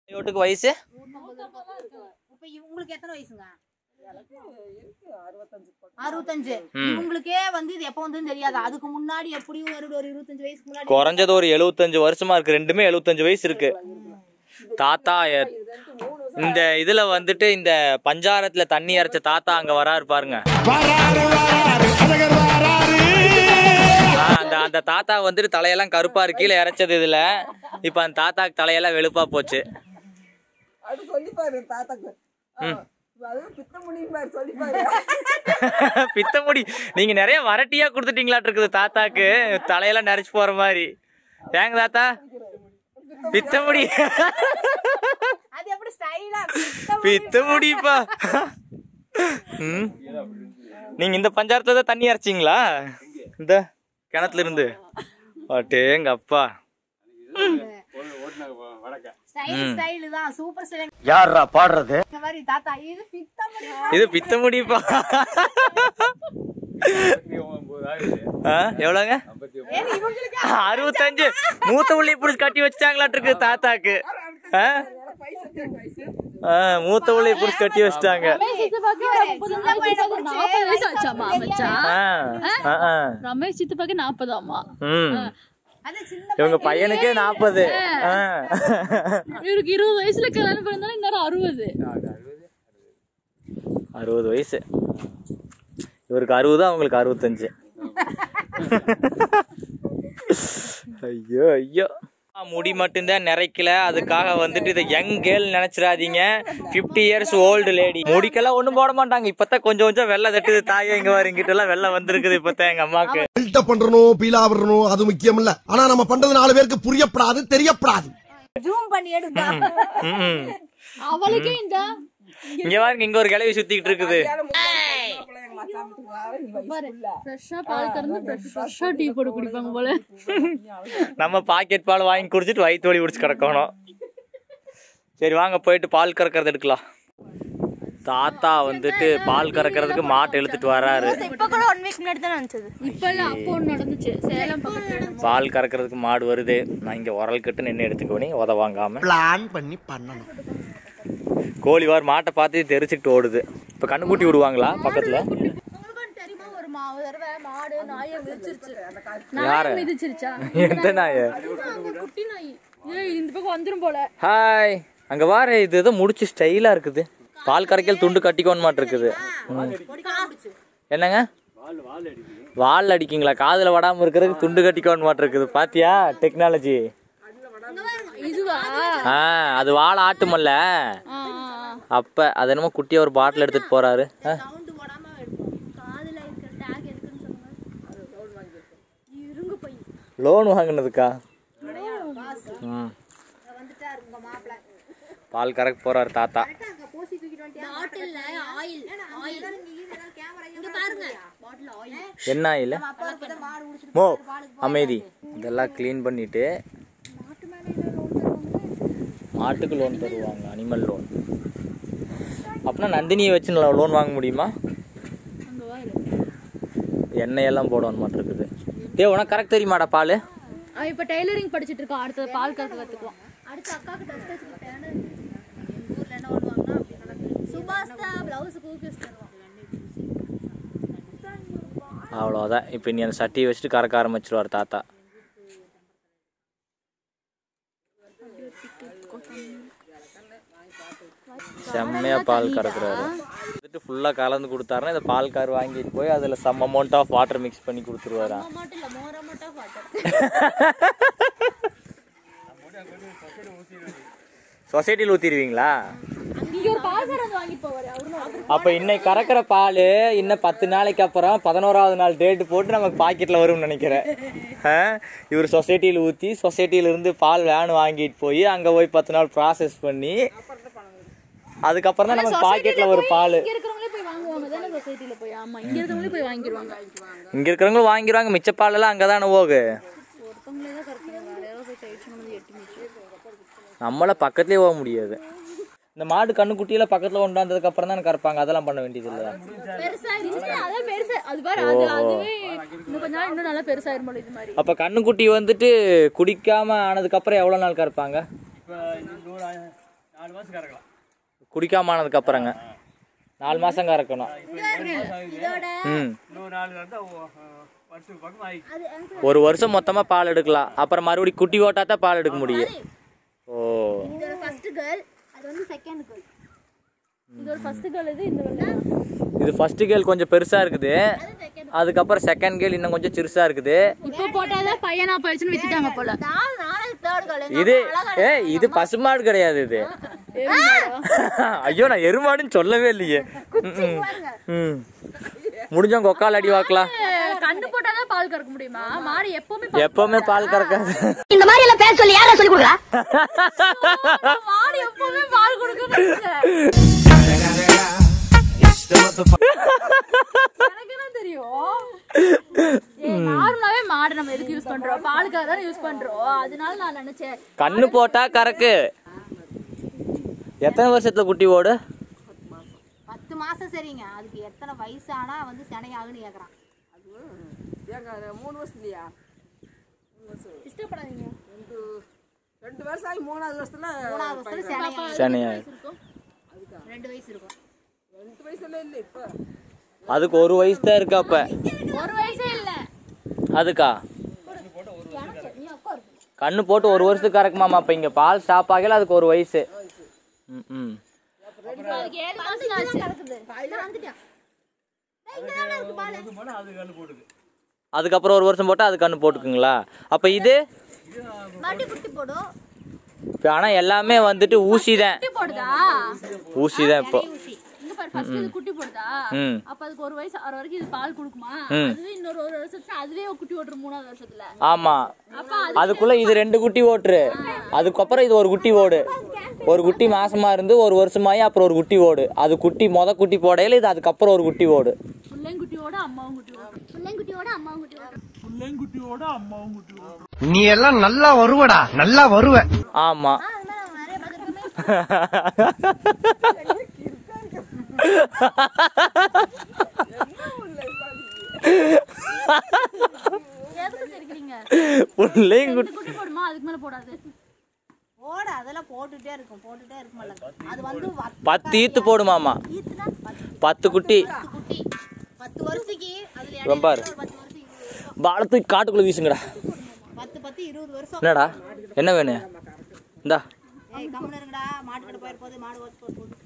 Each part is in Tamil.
ஓட்டுக்கு வயசு இப்ப உங்களுக்கு எத்தனை வயசுங்க அறுபத்தஞ்சு உங்களுக்கே வந்து இது எப்ப வந்து தெரியாது அதுக்கு முன்னாடி எப்படியும் ஒரு ஒரு இருபத்தஞ்சு வயசுக்கு முன்னாடி குறைஞ்சது ஒரு எழுபத்தஞ்சு வருஷமா இருக்கு ரெண்டுமே எழுபத்தஞ்சு வயசு இருக்கு தாத்தா எ- இந்த இதுல வந்துட்டு இந்த பஞ்சாரத்துல தண்ணி இறைச்ச தாத்தா அங்க வராரு பாருங்க ஆ, அந்த அந்த தாத்தா வந்துட்டு தலையெல்லாம் கருப்பா இருக்கு கீழே இறைச்சது இதுல இப்ப அந்த தாத்தாக்கு தலையெல்லாம் வெளுப்பா போச்சு அது சொல்லி பாரு தாத்தாக்கு ஆ, அது பித்த முடியும் பாரு சொல்லி பாரு பித்தமுடி நீங்க நிறைய வரட்டியா கொடுத்துட்டீங்களாட்டு இருக்குது தாத்தாக்கு தலையெல்லாம் நரைச்சு போற மாதிரி ஏங்க தாத்தா பித்தமுடி அது எப்படி ஸ்டைலா பித்தமுடிப்பா ம். நீங்க இந்த பஞ்சாயத்துல தான் தண்ணி இறைச்சிங்களா இந்த கிணத்துல இருந்து அட்டேங்க அப்பா ஸ்டைல் ஸ்டைல் தான் சூப்பர் ஸ்டைல் யாரா பாடுறது இந்த மாதிரி தாத்தா இது பித்தம் இது பித்தமுடிப்பா ஆ, எவ்வளோங்க அறுபத்தஞ்சு மூத்த உள்ளி புடிச்சு கட்டி வச்சுட்டாங்களாட்டு இருக்கு தாத்தாக்கு ஆ? ஆ, மூத்த உள்ளி புடிச்சு கட்டி வச்சுட்டாங்க நாற்பது வயசு ஆச்சாமா மச்சான் ஆ, ஆ, ஆ. ரமேஷ் சித்தப்பாக்கு நாற்பதாமா ம் அது சின்ன இவங்க பையனுக்கே நாற்பது இவருக்கு இருபது வயசுல கல்யாணம் பண்ணாலும் இன்னும் அறுபது அறுபது வயசு இவருக்கு அறுபது அவங்களுக்கு அறுபத்தஞ்சு ஐயோ ஐயோ முடி மட்டும்தான் நிறைக்கல அதுக்காக வந்துட்டு இதை யங் கேர்ள் நினைச்சிடாதீங்க 50 இயர்ஸ் ஓல்டு லேடி முடிக்கெல்லாம் ஒண்ணும் போட மாட்டாங்க இப்பதான் கொஞ்சம் கொஞ்சம் வெள்ளை தட்டுது தாயே இங்க வர இங்கிட்ட எல்லாம் வெள்ளை வந்திருக்குது இப்பதான் எங்க அம்மாக்கு பில்டப் பண்றணும் பீலா விடணும் அது முக்கியம் இல்ல ஆனா நம்ம பண்றது நாலு பேருக்கு புரியப்படாது தெரியப்படாது ஜூம் பண்ணி எடுத்தா ம்ம். அவளுக்கே இந்த இங்க பாருங்க இங்க ஒரு கிளவி சுத்திக்கிட்டு இருக்குது எங்க மச்சான் வீட்டுக்கு வர நீ வயசுக்குள்ள ஃப்ரெஷ்ஷா பால் கறந்து ஃப்ரெஷ்ஷா டீ போட்டு குடிப்பாங்க போல நம்ம பாக்கெட் பால் வாங்கி குடிச்சிட்டு வயிற்று வலி குடிச்சு கிடக்கணும் சரி வாங்க போயிட்டு பால் கறக்கிறது எடுக்கலாம் தாத்தா வந்துட்டு பால் கறக்கிறதுக்கு மாட்டு இழுத்துட்டு வராரு இப்ப கூட ஒன் வீக் முன்னாடி தான் நினைச்சது இப்ப எல்லாம் அப்போ ஒண்ணு நடந்துச்சு சேலம் பக்கத்துல பால் கறக்கிறதுக்கு மாடு வருது நான் இங்க உரல் கட்டு நின்று எடுத்துக்கோனே உத வாங்காம பிளான் பண்ணி பண்ணணும் கோழி வார் மாட்டை பார்த்து தெரிச்சுக்கிட்டு ஓடுது இப்ப கண்ணுக்குட்டி விடுவாங்களா பக்கத்துல உங்களுக்கு தெரியுமா ஒரு மா ஒரு தடவை மாடு நாயை மிதிச்சிருச்சு யாரு நாயை மிதிச்சிருச்சா எந்த நாய் அந்த குட்டி நாய் ஏய் இந்த பக்கம் வந்துரும் போல ஹாய் அங்க வார இது ஏதோ முடிச்சு ஸ்டைலா இருக்குது பால் கரைக்கல் துண்டு கட்டிக்கோன்னு மாட்டு இருக்குது ம். என்னங்க வால் அடிக்கீங்களா காதுல வடாம இருக்கிறதுக்கு துண்டு கட்டிக்கோன்னு மாட்டு இருக்குது பாத்தியா டெக்னாலஜி இதுவா ஆ அது வாழை ஆட்டுமல்ல ஆ, ஆ, ஆ. அப்ப அது என்னமோ குட்டியா ஒரு பாட்டில் எடுத்துட்டு போறாரு ஆ, சவுண்ட் போடாம எடுப்போம் காதுல இருக்கிற டேக் எதுக்குன்னு சொல்லுங்க இருங்க போய் லோன் வாங்கினதுக்கா ம் வந்துட்டாரு உங்க மாப்பிள்ள பால் கறக்க போறாரு தாத்தா அங்க போசி தூக்கிட்டு வந்துட்டியா பாட்டில்ல ஆயில் ஆயில் கேமரா இங்க பாருங்க பாட்டில் ஆயில் என்ன இல்ல அப்பா இப்பதான் மாடு குடிச்சிட்டு மோ அமைதி இதெல்லாம் க்ளீன் பண்ணிட்டு மாட்டுக்கு லோன் தருவாங்க அனிமல் லோன் அப்படின்னா நந்தினியை வச்சு லோன் வாங்க முடியுமா அங்க வா இரு. எண்ணெயெல்லாம் போடணும் மாட்டிருக்குது டே உனக்கு கரெக்ட் தெரியுமாடா பால் அவ இப்ப டெய்லரிங் படிச்சிட்டு இருக்கா அடுத்தது பால் கறக்க கத்துக்குவான் அடுத்து அக்காக்கு டெஸ்ட் வச்சுக்கிட்டேன்னு எங்க ஊர்ல என்ன பண்ணுவாங்கன்னா அப்படி நடக்குது சுபாஷ் தான் பிளவுஸ் கூக்கிஸ் தருவான் அவ்வளோதான் இப்போ நீ அந்த சட்டியை வச்சுட்டு கறக்க ஆரம்பிச்சிருவார் தாத்தா செம்மையா பால் கறக்குறாரு வந்துட்டு ஃபுல்லாக கலந்து கொடுத்தாருன்னா இந்த பால் கார் வாங்கிட்டு போய் அதில் some amount of water mix பண்ணி கொடுத்துருவாரா மட்டும் இல்ல மோர மட்டும் வாட்டர் சொசைட்டியில் ஊற்றிடுவீங்களா இங்க ஒரு பால் கறந்து வாங்கிட்டு போவாரு அவரு அப்போ இன்னைக்கு கறக்கிற பால் இன்னும் பத்து நாளைக்கு அப்புறம் பதினோராவது நாள் டேட்டு போட்டு நமக்கு பாக்கெட்டில் வரும்னு நினைக்கிறேன் ஆ? இவர் சொசைட்டியில் ஊற்றி சொசைட்டியிலிருந்து பால் வேன் வாங்கிட்டு போய் அங்கே போய் பத்து நாள் ப்ராசஸ் பண்ணி அதுக்கப்புறம் தான் நமக்கு பாக்கெட்டில் ஒரு பால் இங்க இருக்கிறவங்களே போய் வாங்குவாங்க தானே சொசைட்டில போய் ஆமா இங்க இருக்கிறவங்களே போய் வாங்கிடுவாங்க இங்கே இருக்கிறவங்களும் வாங்கிடுவாங்க மிச்ச பாலெல்லாம் அங்கே தானே போகு ஒருத்தவங்களே தான் கறக்குறாங்க வேற யாரோ போய் கழிச்சு வந்து எட்டு மிச்சு நம்மள பக்கத்துலேயே போக முடியாது இந்த மாடு கண்ணுக்குட்டியில பக்கத்தில் கொண்டாந்ததுக்கு அப்புறம் தான் கறப்பாங்க அதெல்லாம் பண்ண வேண்டியது இல்லை பெருசா இருந்துச்சு அதான் பெருசா அது பாரு அது அதுவே இன்னும் கொஞ்ச நாள் இன்னும் நல்லா பெருசாயிரும் போல இது மாதிரி அப்போ கண்ணுக்குட்டி வந்துட்டு குடிக்காம ஆனதுக்கு அப்புறம் எவ்வளோ நாள் கறப்பாங்க குடிக்காம ஆனதுக்கு அப்புறங்க நாலு மாசம் கறக்கணும் இதோட ம் அது எனக்கு ஒரு வருஷம் மொத்தமா பால் எடுக்கலாம் அப்புறம் மறுபடியும் குட்டி ஓட்டா தான் பால் எடுக்க முடியும் ஓ இதோட ஃபர்ஸ்ட் கேர்ள் அது வந்து செகண்ட் கேர்ள் இது ஒரு ஃபர்ஸ்ட் கேர்ள் இது இந்த வெள்ளை இது ஃபர்ஸ்ட் கேள் கொஞ்சம் பெருசா இருக்குது அது செகண்ட் அதுக்கப்புறம் செகண்ட் கேள் இன்னும் கொஞ்சம் சிறுசா இருக்குது இப்போ போட்டாதான் பையனா போயிடுச்சுன்னு வித்துட்டாங்க போல நான் நாளைக்கு தேர்ட் கேர்ள் இது ஏ இது பசுமாடு கிடையாது இது ஐயோ நான் எருமாடுன்னு சொல்லவே இல்லையே ம், ம் முடிஞ்சவங்க கொக்கால் அடி வாக்கலாம் கண்ணு போட்டாதான் பால் கறக்க முடியுமா மாடு எப்பவுமே பால் எப்பவுமே பால் கறக்காது இந்த மாதிரி எல்லாம் பேச சொல்லி யாரா சொல்லி கொடுக்குறா மாடு எப்பவுமே பால் கொடுக்கணும் எனக்கு என்ன தெரியும் நார்மலாவே மாடு நம்ம எதுக்கு யூஸ் பண்றோம் பாலுக்காக தானே யூஸ் பண்றோம் அதனால நான் நினைச்சேன் கண்ணு போட்டா கறக்கு எத்தனை வருஷத்துல குட்டி ஓடு பத்து மாசம் சரிங்க அதுக்கு எத்தனை வயசு ஆனா வந்து சினையாகுன்னு கேக்குறான் ஏங்க மூணு வருஷத்துலையா இஷ்டப்படாதீங்க ரெண்டு ரெண்டு வருஷம் ஆகி மூணாவது வருஷத்துல மூணாவது வருஷத்துல சினையாகும் சனியா ரெண்டு வயசு இருக்கும் ரெண்டு வயசுல இல்லை இப்போ அதுக்கு ஒரு வயசு தான் இருக்கு அப்ப ஒரு வயசே இல்ல அதுக்கா கண்ணு போட்டு ஒரு வருஷத்துக்கு கறக்குமாமா அப்ப இங்க பால் ஸ்டாப் ஆகல அதுக்கு ஒரு வயசு ம், ம் அதுக்கு ஏழு மாசம் ஆச்சு கிடக்குது வந்துட்டான் இங்கதானே இருக்கு பாலு அதுக்கப்புறம் ஒரு வருஷம் போட்டா அது கண்ணு போட்டுக்குங்களா அப்ப இது மறுபடியும் குட்டி போடும் இப்ப ஆனா எல்லாமே வந்துட்டு ஊசி தான் குட்டி போடுதா ஊசி தான் இப்போ இங்க பாரு ஃபர்ஸ்ட் இது குட்டி போடுதா ம் அப்ப அதுக்கு ஒரு வயசு ஆறு வரைக்கும் இது பால் கொடுக்குமா ம். அதுவே இன்னொரு ஒரு வருஷத்துல அதுவே குட்டி ஓட்டுரும் மூணாவது வருஷத்துல ஆமா அப்ப அது அதுக்குள்ள இது ரெண்டு குட்டி ஓட்டுரு அதுக்கப்புறம் இது ஒரு குட்டி ஓடு ஒரு குட்டி மாசமா இருந்து ஒரு வருஷமாயி அப்புறம் ஒரு குட்டி ஓடு அது குட்டி மொத குட்டி போடையில இது அதுக்கப்புறம் ஒரு குட்டி ஓடு பிள்ளைங்குட்டியோட அம்மாவும் குட்டி ஓடும் பிள்ளைங்குட்டியோட அம்மாவும் குட்டி வரும் நீ எல்லாம் நல்லா வருவடா நல்லா வருவ ஆமா ஆ அது மாதிரி நம்ம நிறைய பார்த்துருக்கோமே எதுக்கு சிரிக்கிறீங்க பிள்ளைங்க ரெண்டு குட்டி போடுமா அதுக்கு மேல போடாது போட அதெல்லாம் போட்டுட்டே இருக்கும் போட்டுட்டே இருக்குமல்ல அது வந்து வத்த பத்து ஈத்து போடுமாமா ஈத்துனா பத்து பத்து குட்டி குட்டி பத்து வருஷத்துக்கு அதுல இவன் இடையில பாரு. ஒரு பத்து வருஷம் இருபது வருஷம் பாலத்து காட்டுக்குள்ள வீசுங்கடா பத்து பத்து இருபது வருஷம் என்னடா என்ன வேணும் இந்தா ஏய் கம்முன்னு இருங்கடா மாட்டு கடை போயிரு போது மாடு ஓச்சு போது போது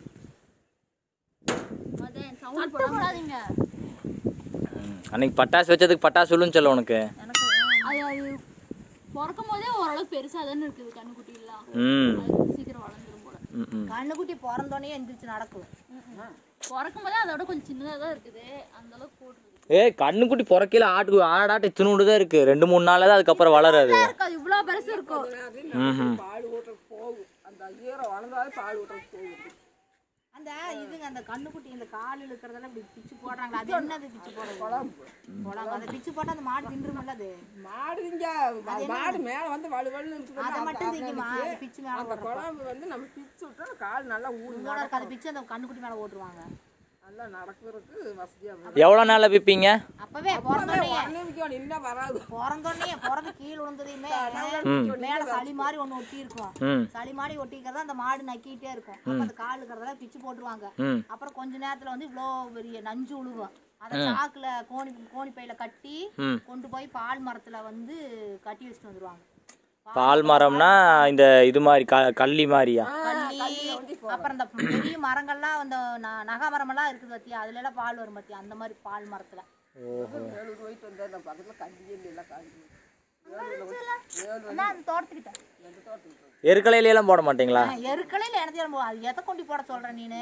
சவுண்ட் போடாதீங்க அன்னைக்கு பட்டாசு வச்சதுக்கு பட்டாசு சொல்லுன்னு சொல்ல உனக்கு அது அது பிறக்கும் போதே ஓரளவுக்கு பெருசா தானே இருக்குது கண்ணுக்குட்டி எல்லாம் ம் அது சீக்கிரம் வளர்ந்துரும் போல ம், ம் கண்ணுக்குட்டி பிறந்தோடனே எந்திரிச்சு நடக்கும் பிறக்கும் போதே அதோட கொஞ்சம் சின்னதா தான் இருக்குது அந்த அளவுக்கு போட்டுருக்கு ஏய் கண்ணுக்குட்டி பிறக்கையில ஆட்டு ஆடாட்டு இத்தினூண்டு தான் இருக்கு ரெண்டு மூணு நாள் தான் அதுக்கப்புறம் வளராது இருக்கு அது இவ்வளவு பெருசு இருக்கும் ம் பால் ஊட்டுறதுக்கு போகும் அந்த ஈரம் வளர்ந்தாலே பால் ஊட்டுறதுக்கு போகும் அந்த இதுங்க அந்த கண்ணுக்குட்டி இந்த கால் இழுக்கிறதெல்லாம் இப்படி பிச்சு போடுறாங்களா அது என்னது பிச்சு போடுறது குழம்பு அதை பிச்சு போட்டா அந்த மாடு தின்றுமில்ல அது மாடு திங்க மாடு மேல வந்து வலு வலுன்னு இருக்குது அதை மட்டும் திங்குமா அது பிச்சு மேல அந்த குழம்பு வந்து நம்ம பிச்சு விட்டா கால் நல்லா ஊடு உங்களோட இருக்க அதை பிச்சு அந்த கண்ணுக்குட்டி மேல ஓட்டுருவாங்க நல்லா நடக்கிறதுக்கு வசதியா இருக்கும் எவ்வளோ நாளில் விற்பீங்க அப்பவே பிறந்தோடனே உடனே விற்கும் இன்னும் வராது பிறந்தோடனே பிறந்து கீழ் விழுந்ததையுமே மேல சளி மாதிரி ஒண்ணு ஒட்டி இருக்கும் ம் சளி மாதிரி ஒட்டிக்கிறத அந்த மாடு நக்கிட்டே இருக்கும் அப்ப அந்த கால் இருக்கிறதெல்லாம் பிச்சு போட்டுருவாங்க ம் அப்புறம் கொஞ்ச நேரத்துல வந்து இவ்வளோ பெரிய நஞ்சு உழுவும் அதை சாக்குல கோணி கோணி பையில கட்டி ம். கொண்டு போய் பால் மரத்துல வந்து கட்டி வச்சுட்டு வந்துருவாங்க பால் மரம்னா இந்த இது மாதிரி க கள்ளி மாதிரியா கள்ளி அப்புறம் இந்த பெரிய மரங்கள்லாம் அந்த ந- நகை மரமெல்லாம் இருக்குது பத்தியா அதுல எல்லாம் பால் வரும் பத்தியா அந்த மாதிரி பால் மரத்துல ஏழு போயிட்டு வந்தா நம்ம பக்கத்துல கண்டியே இல்லை காஞ்சி அதான் அந்த தோட்டத்துக்கிட்ட எருக்கலையில எல்லாம் போட மாட்டீங்களா எருக்கலையில எனக்கு அது எதை கொண்டு போட சொல்ற நீனு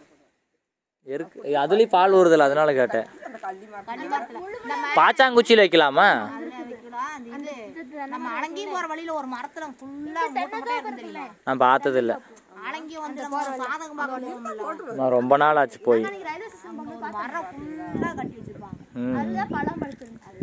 எருக்கு அதுலயும் பால் வருதுல்ல அதனால கேட்டேன் அந்த கள்ளி மரம் கள்ளி மரத்துல நம்ம பாச்சாங்குச்சியில வைக்கலாமா அதுல வைக்கலாம் அந்த இது நம்ம அலங்கியும் போற வழியில ஒரு மரத்துல ஃபுல்லா மூட்டை மூட்டையா இருந்து தெரியுமா நான் பார்த்தது இல்ல அலங்கியும் வந்து நம்ம சாதகம் பார்க்க போகும்ல நான் ரொம்ப நாள் ஆச்சு போய் ஒரு மரம் ஃபுல்லா கட்டி வச்சிருப்பாங்க ம். அதுதான் பழம் படுத்துருந்துச்சு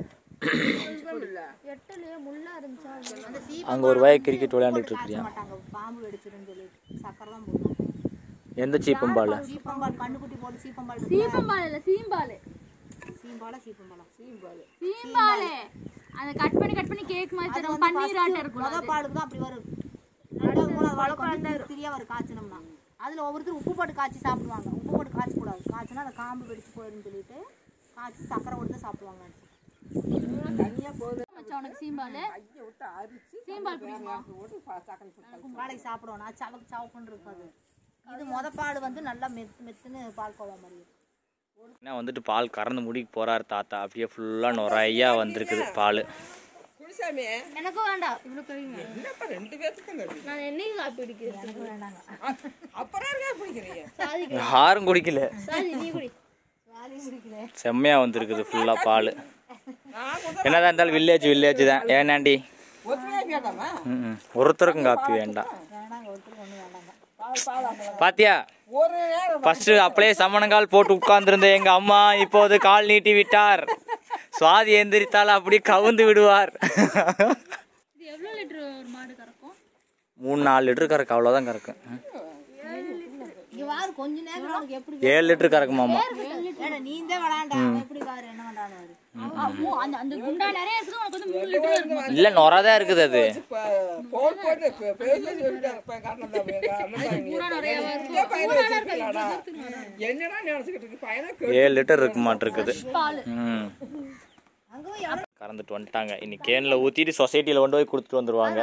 எட்டுலயே முள்ளா இருந்துச்சா அந்த சீப் அங்க ஒரு வய கிரிக்கெட் விளையாண்டுட்டு இருக்கிறியா மாட்டாங்க பாம்பு வெடிச்சிருன்னு சொல்லிட்டு சக்கரை தான் போடுவாங்க எந்த சீப்பம்பால் சீப்பம்பால் கண்ணுக்குட்டி போட்டு சீப்பம்பால் சீப்பம்பால் இல்ல சீம்பால் சீம்பாலா சீப்பம்பாலா சீம்பால் சீம்பால் அந்த கட் பண்ணி கட் பண்ணி கேக் மாதிரி தரும் பன்னீர் ஆட்டம் இருக்கும் முத பாலுக்கு தான் அப்படி வரும் ரெண்டாவது மூணாவது வாழை கொஞ்சம் திரியா ஒரு காய்ச்சணும்னா அதில் ஒவ்வொருத்தர் உப்பு போட்டு காய்ச்சி சாப்பிடுவாங்க உப்பு போட்டு காய்ச்சக்கூடாது காய்ச்சினா அந்த காம்பு வெடிச்சு போயிடும்னு சொல்லிட்டு காய்ச்சி சக்கரை போட்டு தான் சாப்பிடுவாங்க தனியா போகுது மச்சான் உனக்கு சீம்பால் கையை விட்டு அரிச்சு சீம்பால் பிடிக்குமா போட்டு ப- சக்கரை போட்டு வாழைக்கு சாப்பிடுவோம் நான் சவக்கு சவக்குன்னு இருக்காது இது மொத பாடு வந்து நல்லா மெத்து மெத்துன்னு பால் கோவா மாதிரி இருக்கும் என்ன வந்துட்டு பால் கறந்து முடிக்க போறாரு தாத்தா அப்படியே ஃபுல்லாக நிறையா வந்திருக்குது பால் குடிசாமி எனக்கும் வேண்டாம் இவ்வளோ கழிவுங்க என்னப்பா ரெண்டு பேத்துக்கும் தருது. நான் என்னையும் காப்பி குடிக்கிறேன் வேண்டாங்க அ- அப்புறம் இருக்கா பிடிக்கிறீங்க சாதி யாரும் குடிக்கல சாதி நீ குடி செம்மையாக வந்திருக்குது ஃபுல்லாக பால் நான் கூட என்னதான் இருந்தாலும் வில்லேஜ் வில்லேஜ் தான் ஏனாண்டி ஒத்துமையா கேட்டாமா ம் ஒருத்தருக்கும் காப்பி வேண்டாம் வேண்டாங்க ஒருத்தருக்கு ஒன்றும் வேண்டாங்க பால் பால் அங்க பாத்தியா ஒரு நேரம் ஃபர்ஸ்ட் அப்படியே சமணங்கால் போட்டு உட்கார்ந்திருந்த எங்க அம்மா இப்போது கால் நீட்டி விட்டார் சுவாதி எந்திரித்தால் அப்படி கவுந்து விடுவார் இது எவ்வளோ லிட்டர் ஒரு மாடு கறக்கும் மூணு நாலு லிட்டர் கறக்கு அவ்வளோதான் கறக்கும் ம். இங்க வாரு கொஞ்ச நேரம் உனக்கு எப்படி ஏழு லிட்டர் கறக்குமாமா ஏடா நீ தான் விளாண்டா அவன் எப்படி வாரு என்ன பண்றான்னு வாரு அந்த அந்த குண்டா நிறைய இருக்குது உனக்கு வந்து மூணு லிட்டர் இருக்கும் இல்ல நொறதான் இருக்குது அது இப்ப போன் போட்டு இப்ப பேச சொல்லிட்டாங்க. இப்ப காரணம் தான் வேற. அந்த மாதிரி எங்க பையனை வச்சிருக்கீங்களாடா? என்னடா நினைச்சுக்கிட்டு இருக்கு பையனை கே- ஏழு லிட்டர் இருக்க மாட்டிருக்குது பால் ம் அங்க போய் எவ்வளவு கறந்துட்டு வந்துட்டாங்க இன்னைக்கு கேன்ல ஊத்திட்டு சொசைட்டில கொண்டு போய் கொடுத்துட்டு வந்துருவாங்க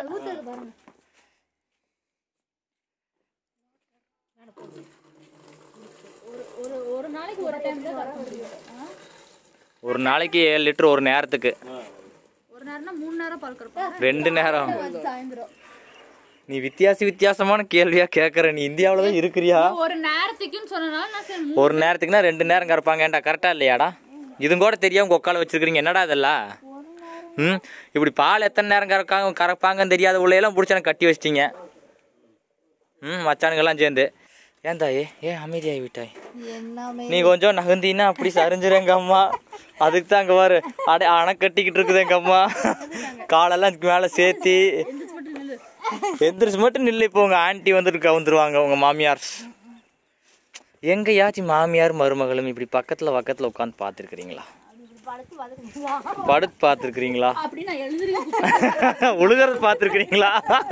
ஒரு ஒரு ஒரு நாளைக்கு ஒரு டைம் தான் கறக்க முடியும் ஆ? ஒரு நாளைக்கு ஏழு லிட்டர் ஒரு நேரத்துக்கு ஒரு நேரம்னா மூணு நேரம் பால் கறப்போம் ரெண்டு நேரம் சாயந்தரம் நீ வித்தியாச வித்தியாசமான கேள்வியா கேக்குற நீ இந்தியாவில தான் இருக்கிறியா ஒரு நேரத்துக்குன்னு சொன்னனால நான் சரி மூ- ஒரு நேரத்துக்குனா ரெண்டு நேரம் கறப்பாங்கடா கரெக்டா இல்லையாடா இதும் கூட தெரியாம உங்க உட்கால வச்சிருக்கீங்க என்னடா இதெல்லாம் ம் இப்படி பால் எத்தனை நேரம் கறக்காங்க கறப்பாங்கன்னு தெரியாத உள்ளையெல்லாம் பிடிச்சி எனக்கு கட்டி வச்சிட்டீங்க ம் மச்சானுங்கெல்லாம் சேர்ந்து ஏன் தாயே ஏன் அமைதியாகி விட்டாய் எல்லாமே நீ கொஞ்சம் நகர்ந்தீன்னா அப்படி சரிஞ்சிரும் எங்க அம்மா அதுக்கு தான் அங்க பாரு அடே அணை கட்டிக்கிட்டு இருக்குது எங்க அம்மா காலெல்லாம் இதுக்கு மேல சேர்த்தி எந்திரிச்சு மட்டும் நில்லு இப்போ உங்க ஆன்ட்டி வந்துட்டு கவுந்துருவாங்க உங்க மாமியார் எங்கேயாச்சும் மாமியார் மருமகளும் இப்படி பக்கத்துல பக்கத்துல உட்காந்து பார்த்துருக்கிறீங்களா படுத்து படுத்து படுத்து பார்த்துருக்கிறீங்களா அப்படி நான் எழுதுறேன் உழுகிறது பார்த்துருக்கிறீங்களா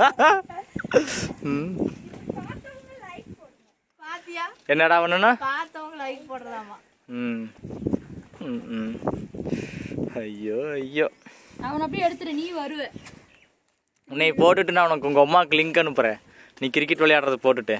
பாத்தியா என்னடா பண்ணனா பார்த்தவங்க லைக் போடுறதாமா ம் ம், ம் ஐயோ ஐயோ அவன் அப்படியே எடுத்துரு நீ வருவ உன்னை போட்டுட்டு நான் உனக்கு உங்கள் அம்மாவுக்கு லிங்க் அனுப்புகிறேன் நீ கிரிக்கெட் விளையாடுறது போட்டுட்டு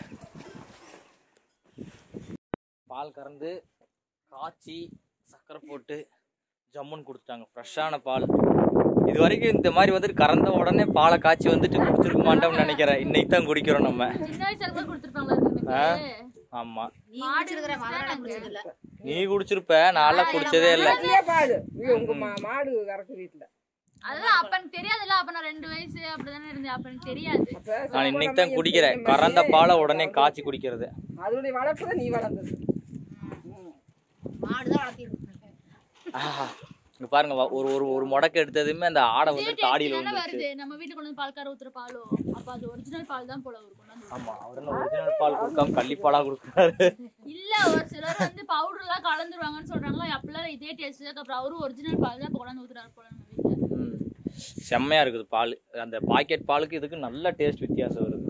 பால் கறந்து காய்ச்சி சர்க்கரை போட்டு ஜம்முன்னு கொடுத்துட்டாங்க ஃப்ரெஷ்ஷான பால் இது வரைக்கும் இந்த மாதிரி வந்துட்டு கறந்த உடனே பாலை காய்ச்சி வந்துட்டு குடிச்சிருக்க மாட்டோம்னு நினைக்கிறேன் இன்னைக்கு தான் குடிக்கிறோம் நம்ம சின்ன வயசுல கூட கொடுத்துருப்பாங்களா ஆமாம் நீ குடிச்சிருக்கிற மதுரை குடிச்சது இல்ல நீ குடிச்சிருப்ப நான்லாம் குடிச்சதே இல்லை நிறைய பாடு இது உங்க மா- மாடு கறக்கு வீட்டுல அதெல்லாம் அப்ப எனக்கு தெரியாதுல்ல அப்ப நான் ரெண்டு வயசு அப்படிதானே இருந்தேன் அப்ப எனக்கு தெரியாது அப்ப நான் இன்னைக்கு தான் குடிக்கிறேன் கறந்த பாலை உடனே காய்ச்சி குடிக்கிறது அதனுடைய வளர்ப்பு தான் நீ வளர்ந்தது மாடுதான் வளர்த்திட்டு ஆஹா. இங்க பாருங்க வா, ஒரு ஒரு ஒரு முடக்கு எடுத்ததுமே அந்த ஆடை வந்து தாடியில தானே வந்துருச்சு வருது நம்ம வீட்டுக்கு கொண்டு வந்து பால்கார ஊத்துற பாலோ அப்ப அது ஒரிஜினல் பால் தான் போல இருக்கும் கொண்டாந்து ஊத்துறது. ஆமா அவர் என்ன ஒரிஜினல் பால் கொடுக்காம கள்ளிப்பாலா கொடுக்குறாரு இல்ல ஒரு சிலர் வந்து பவுடர் எல்லாம் கலந்துருவாங்கன்னு சொல்றாங்களா அப்பெல்லாம் இதே டேஸ்ட் அப்புறம் அவரும் ஒரிஜினல் பால் தான் இப்ப கொண்டாந்து ஊத்துறாரு போல நம்ம வீட்டுல ம். செம்மையா இருக்குது பால் அந்த பாக்கெட் பாலுக்கு இதுக்கு நல்ல டேஸ்ட் வித்தியாசம் வருது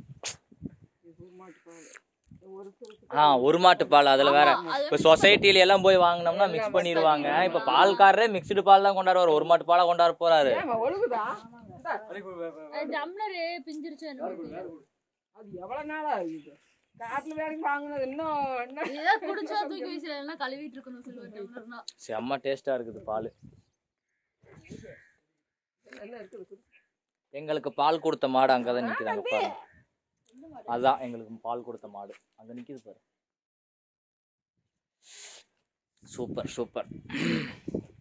ஆ ஒரு மாட்டு பால் அதுல வேற இப்ப சொசைட்டில எல்லாம் போய் வாங்கினோம்னா மிக்ஸ் பண்ணிடுவாங்க இப்ப பால்காரரே மிக்ஸ்டு பால் தான் கொண்டாடுவார் ஒரு மாட்டு பாலா கொண்டாட போறாரு ஏம்மா, ஒழுகுதா இந்தா, டம்ளர் பிஞ்சிருச்சு என்னமோ தெரியல. அது எவ்வளவு நாளா ஆகுது காட்டுல வேலைக்கு வாங்கினது இன்னும் என்ன ஏதோ குடிச்சா தூக்கி வீசுல எல்லாம் கழுவிட்டு இருக்கணும் சில்வர் டம்ளர்னா செம்ம டேஸ்டா இருக்குது பால் என்ன இருக்குது எங்களுக்கு பால் கொடுத்த மாடு அங்கதான் நிக்குதாங்க பாருங்க அதான் எங்களுக்கு பால் கொடுத்த மாடு அங்க நிக்குது பாரு சூப்பர் சூப்பர்